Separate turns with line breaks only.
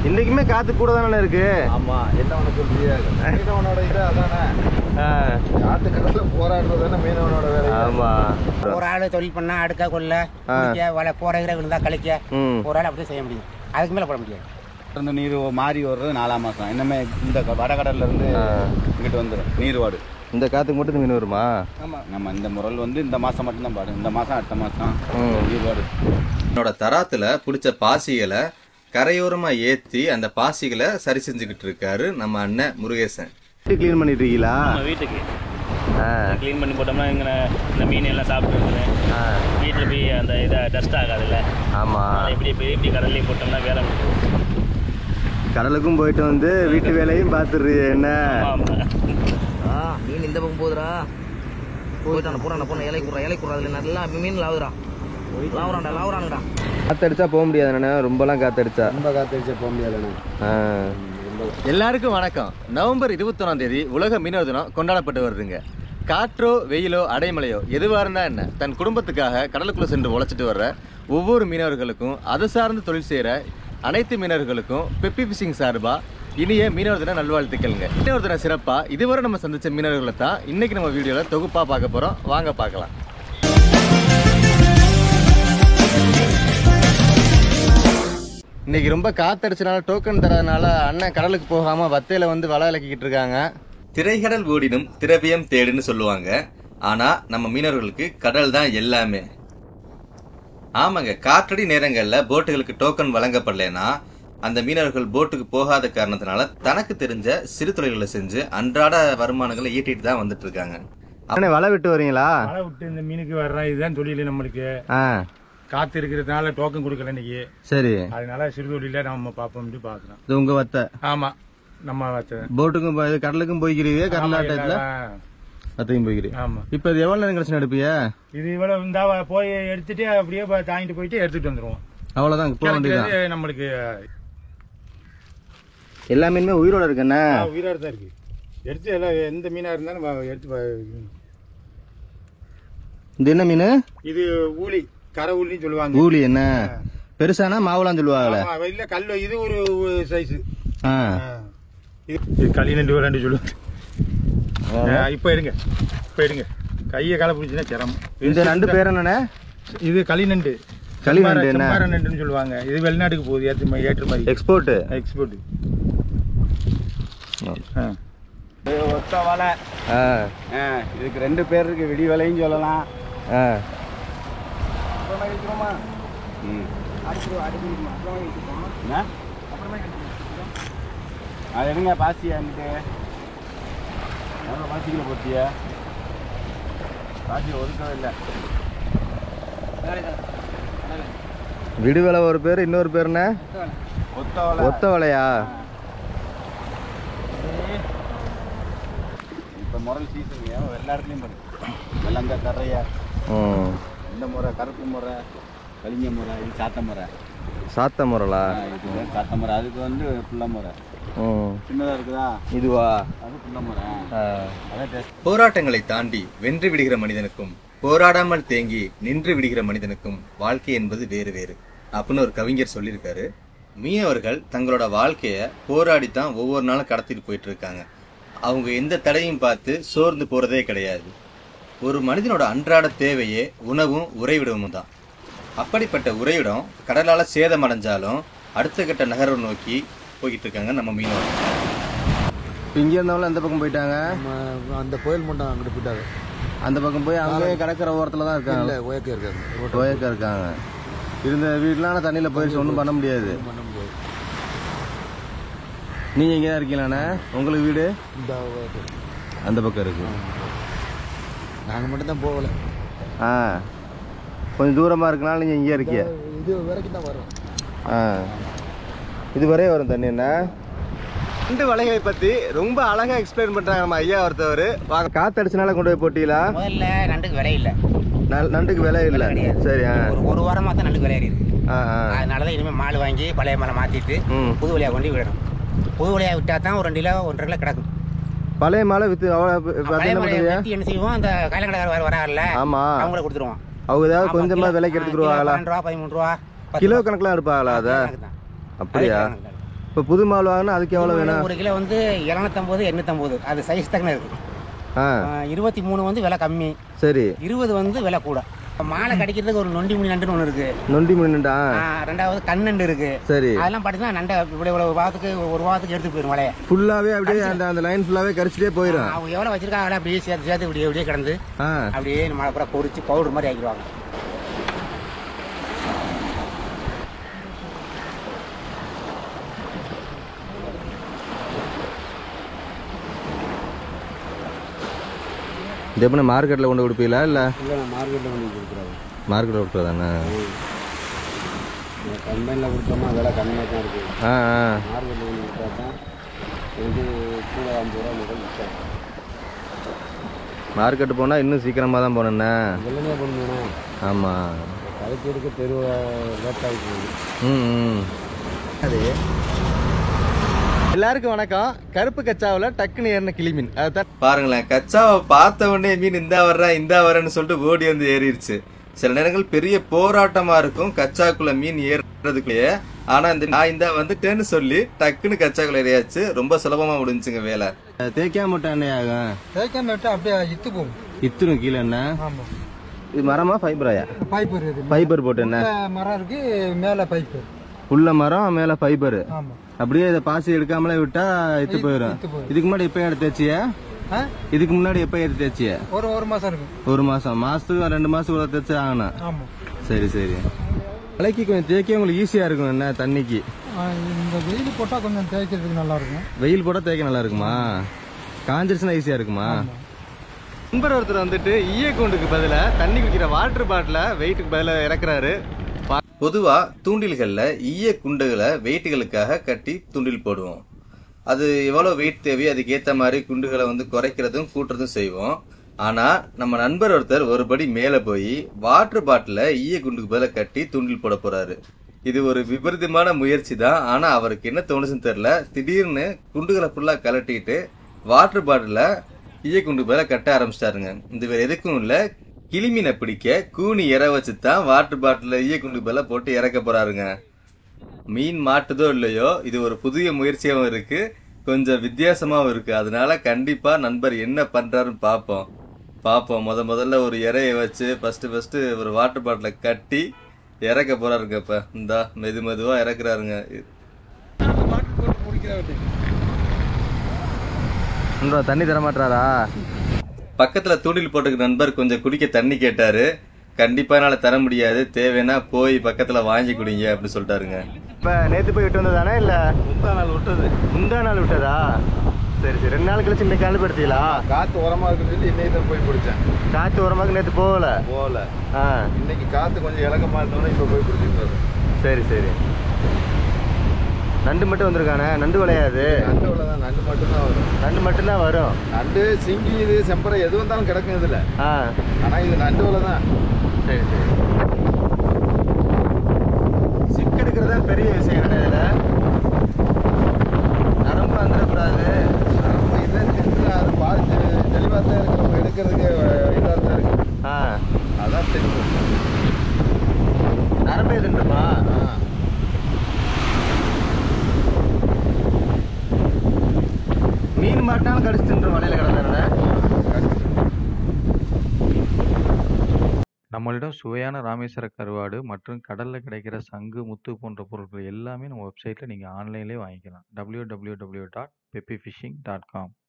இன்னைக்குமே காத்து கூட தானே இருக்கு
ஆமா என்ன உனக்கு சொல்றியா மீனவனோட இது அதானே
ஆ,
காத்து கடல்ல போராடுறது தானே மீனவனோட வேலை
ஆமா
ஒரு ஆள் தொழில் பண்ணா அடுக்க கொள்ள
ஆ.
குளிக்க வலை போறகிற விழுந்தா கழிக்க
ம்
ஒரு ஆள் அப்படியே செய்ய முடியும் அதுக்கு மேல போட முடியாது
இந்த நீர் மாறி வர்றது நாலாம் மாசம் இன்னமே இந்த வடகடல்ல இருந்து
ஆ.
இங்கிட்டு வந்துடும் நீர்வாடு
இந்த காத்துக்கு மட்டும் இந்த மீன் வருமா
ஆமா நம்ம இந்த முரல் வந்து இந்த மாசம் மட்டும்தான் பாடு இந்த மாசம் அடுத்த மாசம்
ம்.
நீர்வாடு
என்னோட தராத்துல பிடிச்ச பாசிகளை கரையோரமா ஏத்தி அந்த பாசிகளை சரி செஞ்சுக்கிட்டு இருக்காரு நம்ம அண்ணன் முருகேசன்
க்ளீன் பண்ணிட்டு இருக்கீங்களா
நம்ம வீட்டுக்கு
ஆ,
க்ளீன் பண்ணி போட்டோம்னா இங்கே இந்த மீன் எல்லாம் சாப்பிட்டு
ஆ,
வீட்டில் போய் அந்த இதை டஸ்ட் ஆகாதுல்ல
ஆமா
அதனால இப்படி இப்படி இப்படி கடல்லையும் போட்டோம்னா வேலை முடியும்
கடலுக்கும் போயிட்டு வந்து வீட்டு வேலையும் பார்த்துரு என்ன
ஆமாம்
ஆ மீன் இந்த பக்கம் போகுதுடா போயிட்டான போறான போன இலை குடுறா இலை குடுறா அதுல நல்லா மீன் லாவுறா லாவுறான்டா லாவுறானுடா
காத்தடிச்சா போக முடியாது அண்ணே ரொம்பலாம் காத்தடிச்சா
ரொம்ப காத்தடிச்சா போக முடியாது
ஆ.
எல்லாருக்கும் வணக்கம் நவம்பர் இருபத்தொன்னாம் தேதி உலக மீனவர் தினம் கொண்டாடப்பட்டு வருதுங்க காற்றோ வெயிலோ அடைமழையோ எதுவாக இருந்தா என்ன தன் குடும்பத்துக்காக கடலுக்குள்ள சென்று உழைச்சிட்டு வர்ற ஒவ்வொரு மீனவர்களுக்கும் அதை சார்ந்து தொழில் செய்கிற அனைத்து மீனவர்களுக்கும் பெப்பி ஃபிஷிங் சார்பா இனிய மீனவர் தின நல்வாழ்த்துக்கள்ங்க மீனவர் தின சிறப்பா இதுவரை நம்ம சந்திச்ச மீனவர்களை தான் இன்னைக்கு நம்ம வீடியோவில் தொகுப்பா பார்க்க போறோம் வாங்க பார்க்கலாம்
இன்னைக்கு ரொம்ப காத்தடிச்சனால டோக்கன் தரதுனால அண்ணன் கடலுக்கு போகாம வத்தையில வந்து வலை இலக்கிக்கிட்டு இருக்காங்க
திரைக்கடல் ஓடினும் திரவியம் தேடுன்னு சொல்லுவாங்க ஆனா நம்ம மீனவர்களுக்கு கடல் தான் எல்லாமே ஆமாங்க காற்றடி நேரங்கள்ல போட்டுகளுக்கு டோக்கன் வழங்கப்படலைன்னா அந்த மீனவர்கள் போட்டுக்கு போகாத காரணத்தினால தனக்கு தெரிஞ்ச சிறு தொழில்களை செஞ்சு அன்றாட வருமானங்களை ஈட்டிட்டு தான் வந்துட்டு இருக்காங்க
அண்ணே வலை விட்டு வரீங்களா
மழை விட்டு இந்த மீனுக்கு வர்றோம் இதுதான் தொழில் நம்மளுக்கு
ஆ
காத்து இருக்கிறதுனால டோக்கன் கொடுக்கல இன்னைக்கு
சரி
அதனால சிறு தொழில நம்ம பார்ப்போம்னு பாக்குறோம்
இது உங்க வத்தை
ஆமா நம்ம வச்சது
போட்டுக்கும் போய் கடலுக்கும் போய்க்கிறீங்க
ஆமா,
கடலாட்டத்துல
ஆ,
வத்தையும் போய்க்கிறீங்க
ஆமா
இப்ப இது எவ்வளவு நேரம் கழிச்சு எடுப்பிய
இது இவ்வளவு இந்த போய் எடுத்துட்டு அப்படியே போய் தாங்கிட்டு போயிட்டு எடுத்துட்டு வந்துருவோம்
அவ்வளவுதான் போக வேண்டியதுதான்
கிடைக்கிறது நம்மளுக்கு
எல்லா மீனுமே உயிரோட இருக்குண்ணே
ஆ, உயிரோட தான் இருக்கு எடுத்து எல்லாம் எந்த மீனா இருந்தாலும் வ- எடுத்து வ-
இது என்ன மீன்
இது ஊளி கரை ஊழின்னு சொல்லுவாங்க
ஊலி என்ன பெருசானா மாவுலாம் சொல்லுவாங்கல்ல
ஆமா, இல்ல கல் இது ஒரு சைஸ்
ஆ
இது களி நண்டு ரெண்டு சொல்லுவாங்க ஆ, இப்ப எடுங்க இப்ப எடுங்க கையை கால பிடிச்சுன்னா சிரமம்
இந்த நண்டு பேர் என்னண்ணே
இது களி நண்டு
களி நண்டு என்ன?
செம்பாறை நண்டுன்னு சொல்லுவாங்க இது வெளிநாட்டுக்கு போகுது ஏற்று மாதிரி ஏற்று மாதிரி
எக்ஸ்போர்ட்
எக்ஸ்போர்ட்
ஒத்த வலை
ஆ
ஆ, இதுக்கு ரெண்டு பேர் இருக்கு விடி வலையும் சொல்லலாம்
ஆ
ம். என்ன? அது எடுங்க பாசியா என்கிட்ட எவ்வளோ பாசிக்கல போட்டியா பாசி ஒதுக்கவே இல்லை
விடுவலை ஒரு பேர் இன்னொரு பேர் என்ன
ஒத்த வலை
ஒத்த வலையா
இப்போ முரல் சீசன் எல்லா இடத்துலையும் பண்ணு வெள்ளங்க கரையா
ம்
இந்த முறை கருப்பு முறை கலிங்க முறை இது சாத்த முறை
சாத்த முறலா
ஆ, இது பேர் சாத்த முறை அதுக்கு வந்து புள்ள முறை
ம்
சின்னதாக இருக்குதா
இதுவா
அது புள்ள முறை
ஆ.
அதான் டேஸ்ட்
போராட்டங்களை தாண்டி வென்று விடுகிற மனிதனுக்கும் போராடாமல் தேங்கி நின்று விடுகிற மனிதனுக்கும் வாழ்க்கை என்பது வேறு வேறு அப்படின்னு ஒரு கவிஞர் சொல்லியிருக்காரு மீனவர்கள் தங்களோட வாழ்க்கைய போராடி தான் ஒவ்வொரு நாளும் கடத்திட்டு போயிட்டு இருக்காங்க அவங்க எந்த தடையும் பார்த்து சோர்ந்து போறதே கிடையாது ஒரு மனிதனோட அன்றாட தேவையே உணவும் உறைவிடமும் தான் அப்படிப்பட்ட உறைவிடம் கடலால சேதமடைஞ்சாலும் அடுத்த கட்ட நகர்வை நோக்கி போய்கிட்டு இருக்காங்க நம்ம மீனவர்கள்
இப்ப இங்க இருந்தவங்க எந்த பக்கம் போயிட்டாங்க
அந்த கோயில் மண்டம் அங்கிட்டு போயிட்டாங்க
அந்த பக்கம் போய் அங்கேயே கடற்கரை ஓரத்துல தான் இருக்காங்க
இல்ல ஓயக்க இருக்காங்க
கோயக்கா இருக்காங்க இருந்த வீட்டுலாம் தண்ணியில போயிடுச்சு ஒன்றும் பண்ண முடியாது
பண்ண முடியாது
நீங்க இங்கே தான் இருக்கீங்களாண்ணே உங்களுக்கு வீடு
இந்த
அந்த பக்கம் இருக்கு
நாங்க மட்டும் தான் போகல
ஆ கொஞ்சம் தூரமா இருக்கனால நீங்க இங்கே இருக்கீங்க
இது வரைக்கும் தான் வரும்
ஆ இது வரையும் வரும் தண்ணி என்ன ரெண்டு வலைகளை பத்தி ரொம்ப அழகா எக்ஸ்பிளைன் பண்றாங்க நம்ம ஐயா ஒருத்தவர் வாங்க காத்தடிச்சனால கொண்டு போய் போட்டீங்களா
முதல்ல நண்டுக்கு விலை இல்ல
நல்- நண்டுக்கு விலை இல்ல
கிடையாது.
சரி ஆ
ஒரு ஒரு வாரமா தான் நண்டுக்கு விலை இருக்கு
ஆ ஆ
அதனாலதான் இனிமே மால் வாங்கி பழைய மாலை மாத்திட்டு
ம்
புது வழியா கொண்டு விடணும் புது வழியா விட்டா தான் ஒரு ரெண்டு கிலோ ஒன்றரை கிலோ கிடக்கும்
பழைய மாலை வித்து அவ்வளோ இப்ப அது
பழைய
என்ன
மாலையை
பண்ணுவீங்க
வித்து என்ன செய்வோம் அந்த கைலங்கடை வர வராங்கல்ல
ஆமா
அவங்கள கொடுத்துருவோம்
அவங்க ஏதாவது
ஆமா,
கொஞ்சமா
கிலோ-
விலைக்கு
ஆ,
எடுத்துக்கிடுவாங்களா
கிலோ பன்னெண்டு ரூபா பதிமூணு ரூபா பத்து
கிலோ
ரூபா.
கணக்குலாம் எடுப்பாங்களா அத
அதே கணக்கு தான்.
அப்படியா
அதே கணக்கு தான்.
இப்போ புது மால் வாங்கினா அதுக்கு எவ்வளோ வேணும்
ஒரு கிலோ வந்து இரநூத்தம்பது எண்ணூத்தம்பது அது சைஸ் தக்கன இருக்கு
ஆ
இருபத்தி மூணு வந்து விலை கம்மி
சரி
இருபது வந்து விலை கூட மாலை கடிக்கிறதுக்கு ஒரு நொண்டி முனி நண்டுன்னு ஒன்று இருக்கு
நொண்டி மீன்டா
ஆ, ரெண்டாவது கண்ணண்டு இருக்கு
சரி
அதெல்லாம் பார்த்தீங்கன்னா நண்டை இப்படி இவ்வளவு வாரத்துக்கு ஒரு வாரத்துக்கு எடுத்து போயிடும் மலையை
ஃபுல்லாவே அப்படியே அந்த அந்த லைன் ஃபுல்லாவே கரிச்சிட்டே போயிடும்
அவங்க எவ்வளோ வச்சிருக்காங்க அப்படியே சேர்த்து சேர்த்து இப்படியே இப்படியே கிடந்து
ஆ
அப்படியே நம்ம அப்புறம் பொரிச்சு பவுடர் மாதிரி ஆக்கிடுவாங்க
இது எப்படி மார்க்கெட்டில் கொண்டு கொடுப்பீங்களா இல்லை
இல்லை நான் மார்க்கெட்டில் கொண்டு கொடுக்குறாங்க
மார்க்கெட்டில் கொடுக்குறதானே
கம்பெனியில் கொடுத்தோம்னா விலை கம்மியாக தான் இருக்குது
ஆ ஆ
மார்க்கெட்டில் கொண்டு கொடுத்தா தான் இது கூட ஐம்பது ரூபா முதல் விற்காது
மார்க்கெட்டு போனால் இன்னும் சீக்கிரமாக தான் போனேண்ணே
வெள்ளனையாக பண்ணணும்
ஆமாம்
கதைக்கு எடுக்க தெரு லேட் ஆகி போகுது
ம் ம். அது எல்லாருக்கும் வணக்கம் கருப்பு கச்சாவில் டக்குன்னு ஏறின கிளிமீன் அதுதான்
பாருங்களேன் கச்சாவை பார்த்த உடனே மீன் இந்தா வர்றேன் இந்தா வரேன்னு சொல்லிட்டு ஓடி வந்து ஏறிடுச்சு சில நேரங்கள் பெரிய போராட்டமா இருக்கும் கச்சாக்குள்ள மீன் ஏறுறதுக்குள்ளேயே ஆனா இந்த நான் இந்தா வந்துட்டேன்னு சொல்லி டக்குன்னு கச்சாக்குள்ள ஏறியாச்சு ரொம்ப சுலபமா முடிஞ்சுங்க வேலை
தேய்க்காம விட்டா என்ன ஆகும்
தேய்க்காம விட்டா அப்படியே இத்து போகும்
இத்தனும் கீழே என்ன
ஆமாம்
இது மரமா ஃபைபராயா
பைப் இருக்குது
ஃபைபர் போட்டு என்ன
மரம் இருக்கு மேலே பைப்பு
உள்ள மரம் மேல ஃபைபர்
ஆமாம்
அப்படியே இதை பாசி எடுக்காமலே விட்டா இத்து போயிடும்
இத்து போயிடும்.
இதுக்கு முன்னாடி எப்ப எடுத்து தேய்ச்சிய
ஆ
இதுக்கு முன்னாடி எப்ப எடுத்து தேய்ச்சிய
ஒரு ஒரு மாதம் இருக்கும்
ஒரு மாசம் மாசத்துக்கு ரெண்டு மாசத்துக்கு தேய்ச்சி ஆகணும்
ஆமாம்
சரி சரி மலைக்கு கொஞ்சம் தேய்க்க உங்களுக்கு ஈஸியா இருக்கும் என்ன தண்ணிக்கு
இந்த வெயில் போட்டால் கொஞ்சம் தேய்க்கிறதுக்கு நல்லா இருக்கும்
வெயில் போட தேய்க்க நல்லா இருக்குமா காஞ்சிருச்சுன்னா ஈஸியா இருக்குமா நண்பர் ஒருத்தர் வந்துட்டு ஈய கூண்டுக்கு பதிலா தண்ணி குடிக்கிற வாட்டர் பாட்டில வெயிட்டுக்கு பதிலா இறக்குறாரு
பொதுவா தூண்டில்கள்ல ஈய குண்டுகளை வெயிட்டுகளுக்காக கட்டி தூண்டில் போடுவோம் அது எவ்வளவு வெயிட் தேவையோ அதுக்கு ஏத்த மாதிரி குண்டுகளை வந்து குறைக்கிறதும் கூட்டுறதும் செய்வோம் ஆனா நம்ம நண்பர் ஒருத்தர் ஒரு படி மேல போய் வாட்டர் பாட்டில ஈய குண்டுக்கு பதிலா கட்டி தூண்டில் போட போறாரு இது ஒரு விபரீதமான முயற்சி தான் ஆனா அவருக்கு என்ன தோணுச்சுன்னு தெரியல திடீர்னு குண்டுகளை ஃபுல்லா கலட்டிட்டு வாட்டர் பாட்டில ஈய குண்டுக்கு பதிலா கட்ட ஆரம்பிச்சிட்டாருங்க இது வேற எதுக்கும் இல்ல கிளிமீனை பிடிக்க கூனி இற வச்சு தான் வாட்டர் பாட்டில ஈய குண்டுக்கு பதிலா போட்டு இறக்க போறாருங்க மீன் மாட்டுதோ இல்லையோ இது ஒரு புதிய முயற்சியாவும் இருக்கு கொஞ்சம் வித்தியாசமாவும் இருக்கு அதனால கண்டிப்பா நண்பர் என்ன பண்றாருன்னு பார்ப்போம் பார்ப்போம் முத முதல்ல ஒரு இறைய வச்சு ஃபர்ஸ்ட் ஃபர்ஸ்ட் ஒரு வாட்டர் பாட்டில கட்டி இறக்க போறாருங்க இப்ப இந்தா மெது மெதுவா இறக்குறாருங்க
நண்பா தண்ணி தர மாட்டாரா
பக்கத்துல தூண்டில் போட்டுக்க நண்பர் கொஞ்சம் குடிக்க தண்ணி கேட்டாரு கண்டிப்பா என்னால தர முடியாது தேவைன்னா போய் பக்கத்துல வாங்கி குடிங்க அப்படின்னு சொல்லிட்டாருங்க
இப்ப நேத்து போய் விட்டு வந்ததானே இல்ல முந்தா நாள் விட்டது முந்தா நாள் விட்டதா சரி சரி ரெண்டு நாள் கழிச்சு இன்னைக்கு அனுப்பிடுத்தீங்களா
காற்று உரமாக இருக்குன்னு சொல்லி இன்னைக்கு தான் போய் பிடிச்சேன்
காத்து உரமாக்கு நேத்து போகல
போகல
ஆ
இன்னைக்கு காற்று கொஞ்சம் இலக்கமாக இருந்தோன்னே இப்போ போய் பிடிச்சிட்டு வரோம்
சரி சரி நண்டு மட்டும் வந்திருக்கானே நண்டு விளையாது
நண்டு உள்ள தான் நண்டு மட்டும்தான் வரும்
நண்டு மட்டும்தான் வரும்
நண்டு சிங்கி இது செம்பரை எது வந்தாலும் கிடக்கும் இதில்
ஆ
ஆனால் இது நண்டு உள்ள தான்
சரி சரி சிக் எடுக்கிறதா பெரிய விஷயம் என்ன இதுல நரம்பு வந்துடக்கூடாது
நம்ம இதை திட்டு அது பார்த்து தெளிவாக தான் இருக்கு நம்ம எடுக்கிறதுக்கு இதாக தான் இருக்கு
ஆ
அதான் தெளிவு
நரம்பு எதுன்றப்பா
ஆ
மீன் மாட்டாலும் கடிச்சு தின்ற வலையில கிடந்தானே
நம்மளிடம் சுவையான ராமேஸ்வர கருவாடு மற்றும் கடலில் கிடைக்கிற சங்கு முத்து போன்ற பொருட்கள் எல்லாமே நம்ம வெப்சைட்டில் நீங்கள் ஆன்லைன்லேயே வாங்கிக்கலாம் www.peppyfishing.com